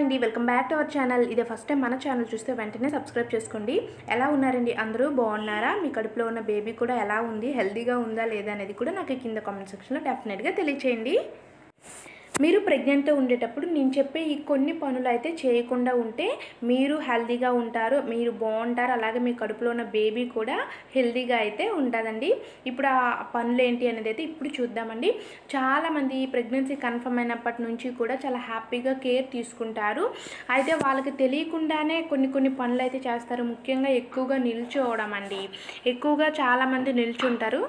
అండి welcome back to our channel ఇదే first time మన ఛానల్ చూస్తే వెంటనే సబ్స్క్రైబ్ చేసుకోండి ఎలా ఉన్నారండి అందరూ బాగున్నారా మీ కడుపులో ఉన్న బేబీ కూడా ఎలా ఉంది హెల్తీగా ఉందా లేదా అనేది కూడా నాకు కింద కామెంట్ సెక్షన్లో డెఫినెట్గా తెలియచేయండి మీరు ప్రెగ్నెంట్ ఉండేటప్పుడు నేను చెప్పే ఈ కొన్ని పనులు అయితే చేయకుండా ఉంటే మీరు హెల్తీగా ఉంటారు మీరు బాగుంటారు అలాగే మీ కడుపులో ఉన్న బేబీ కూడా హెల్తీగా అయితే ఉంటుందండి ఇప్పుడు ఆ పనులు ఏంటి అనేది అయితే ఇప్పుడు చూద్దామండి చాలామంది ప్రెగ్నెన్సీ కన్ఫర్మ్ అయినప్పటి నుంచి కూడా చాలా హ్యాపీగా కేర్ తీసుకుంటారు అయితే వాళ్ళకి తెలియకుండానే కొన్ని కొన్ని పనులు అయితే చేస్తారు ముఖ్యంగా ఎక్కువగా నిల్చోవడం అండి ఎక్కువగా చాలామంది నిల్చుంటారు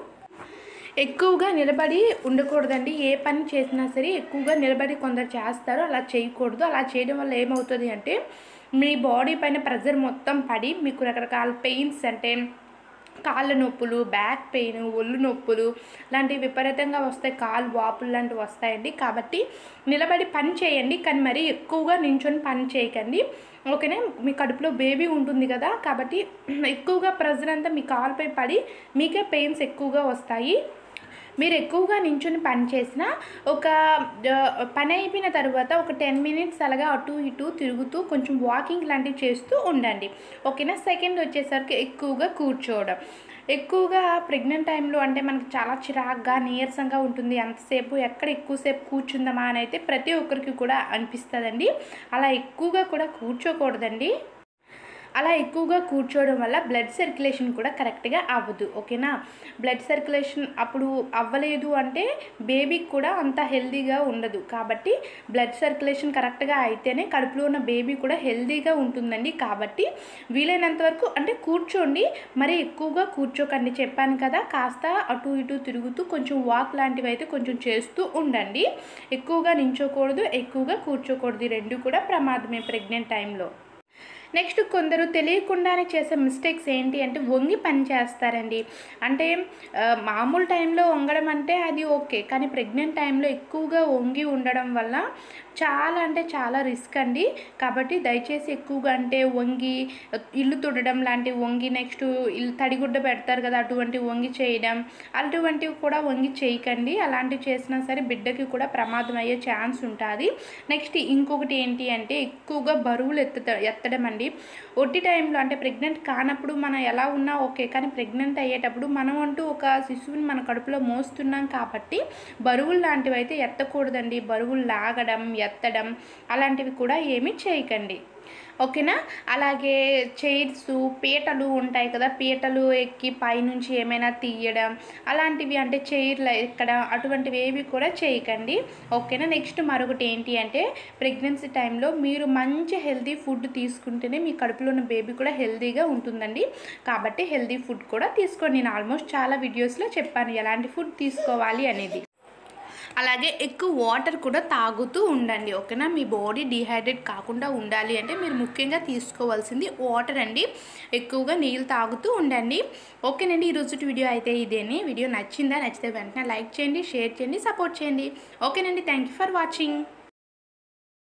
ఎక్కువగా నిలబడి ఉండకూడదండి ఏ పని చేసినా సరే ఎక్కువగా నిలబడి కొందరు చేస్తారు అలా చేయకూడదు అలా చేయడం వల్ల ఏమవుతుంది అంటే మీ బాడీ పైన ప్రెజర్ మొత్తం పడి మీకు రకరకాల పెయిన్స్ అంటే కాళ్ళ నొప్పులు బ్యాక్ పెయిన్ ఒళ్ళు నొప్పులు లాంటివి విపరీతంగా వస్తాయి కాలు వాపులు లాంటివి వస్తాయండి కాబట్టి నిలబడి పని చేయండి కానీ మరీ ఎక్కువగా నించొని పని చేయకండి ఓకేనా మీ కడుపులో బేబీ ఉంటుంది కదా కాబట్టి ఎక్కువగా ప్రెజర్ అంతా మీ కాలుపై పడి మీకే పెయిన్స్ ఎక్కువగా వస్తాయి మీరు ఎక్కువగా నించుని పని చేసిన ఒక ఆ, పని అయిపోయిన తర్వాత ఒక టెన్ మినిట్స్ అలాగా అటు ఇటు తిరుగుతూ కొంచెం వాకింగ్ లాంటివి చేస్తూ ఉండండి ఓకేనా సెకండ్ వచ్చేసరికి ఎక్కువగా కూర్చోవడం ఎక్కువగా ప్రెగ్నెంట్ టైంలో అంటే మనకి చాలా చిరాగ్గా నీరసంగా ఉంటుంది అంతసేపు ఎక్కడ ఎక్కువసేపు కూర్చుందామా అని అయితే ప్రతి ఒక్కరికి కూడా అనిపిస్తుందండి అలా ఎక్కువగా కూడా కూర్చోకూడదండి అలా ఎక్కువగా కూర్చోవడం వల్ల బ్లడ్ సర్క్యులేషన్ కూడా కరెక్ట్గా అవ్వదు ఓకేనా బ్లడ్ సర్క్యులేషన్ అప్పుడు అవ్వలేదు అంటే బేబీకి కూడా అంత హెల్దీగా ఉండదు కాబట్టి బ్లడ్ సర్క్యులేషన్ కరెక్ట్గా అయితేనే కడుపులో ఉన్న బేబీ కూడా హెల్దీగా ఉంటుందండి కాబట్టి వీలైనంత వరకు అంటే కూర్చోండి మరి ఎక్కువగా కూర్చోకండి చెప్పాను కదా కాస్త అటు ఇటు తిరుగుతూ కొంచెం వాక్ లాంటివి అయితే కొంచెం చేస్తూ ఉండండి ఎక్కువగా నించోకూడదు ఎక్కువగా కూర్చోకూడదు ఈ రెండు కూడా ప్రమాదమే ప్రెగ్నెంట్ టైంలో నెక్స్ట్ కొందరు తెలియకుండానే చేసే మిస్టేక్స్ ఏంటి అంటే వంగి పని చేస్తారండి అంటే ఆ, మామూలు టైంలో వంగడం అంటే అది ఓకే కానీ ప్రెగ్నెంట్ టైంలో ఎక్కువగా వంగి ఉండడం వల్ల చాలా అంటే చాలా రిస్క్ అండి కాబట్టి దయచేసి ఎక్కువగా అంటే వంగి ఇల్లు తుడడం లాంటి వంగి నెక్స్ట్ ఇల్లు తడిగుడ్డ పెడతారు కదా అటువంటి వంగి చేయడం అటువంటివి కూడా వంగి చేయకండి అలాంటివి చేసినా సరే బిడ్డకి కూడా ప్రమాదం అయ్యే ఛాన్స్ ఉంటుంది నెక్స్ట్ ఇంకొకటి ఏంటి అంటే ఎక్కువగా బరువులు ఎత్తుత ఎత్తడం అండి ఒట్టి టైంలో అంటే ప్రెగ్నెంట్ కానప్పుడు మనం ఎలా ఉన్నా ఓకే కానీ ప్రెగ్నెంట్ అయ్యేటప్పుడు మనం అంటూ ఒక శిశువుని మన కడుపులో మోస్తున్నాం కాబట్టి బరువులు లాంటివి అయితే ఎత్తకూడదండి బరువులు లాగడం ఎత్తడం అలాంటివి కూడా ఏమీ చేయకండి ఓకేనా అలాగే చైర్స్ పీటలు ఉంటాయి కదా పీటలు ఎక్కి పైనుంచి ఏమైనా తీయడం అలాంటివి అంటే చైర్లు ఎక్కడం అటువంటివి ఏవి కూడా చేయకండి ఓకేనా నెక్స్ట్ మరొకటి ఏంటి అంటే ప్రెగ్నెన్సీ టైంలో మీరు మంచి హెల్తీ ఫుడ్ తీసుకుంటేనే మీ కడుపులో ఉన్న బేబీ కూడా హెల్తీగా ఉంటుందండి కాబట్టి హెల్తీ ఫుడ్ కూడా తీసుకోండి నేను ఆల్మోస్ట్ చాలా వీడియోస్లో చెప్పాను ఎలాంటి ఫుడ్ తీసుకోవాలి అనేది అలాగే ఎక్కువ వాటర్ కూడా తాగుతూ ఉండండి ఓకేనా మీ బాడీ డిహైడ్రేట్ కాకుండా ఉండాలి అంటే మీరు ముఖ్యంగా తీసుకోవాల్సింది వాటర్ అండి ఎక్కువగా నీళ్ళు తాగుతూ ఉండండి ఓకేనండి ఈరోజు వీడియో అయితే ఇదేని వీడియో నచ్చిందా నచ్చితే వెంటనే లైక్ చేయండి షేర్ చేయండి సపోర్ట్ చేయండి ఓకేనండి థ్యాంక్ యూ ఫర్ వాచింగ్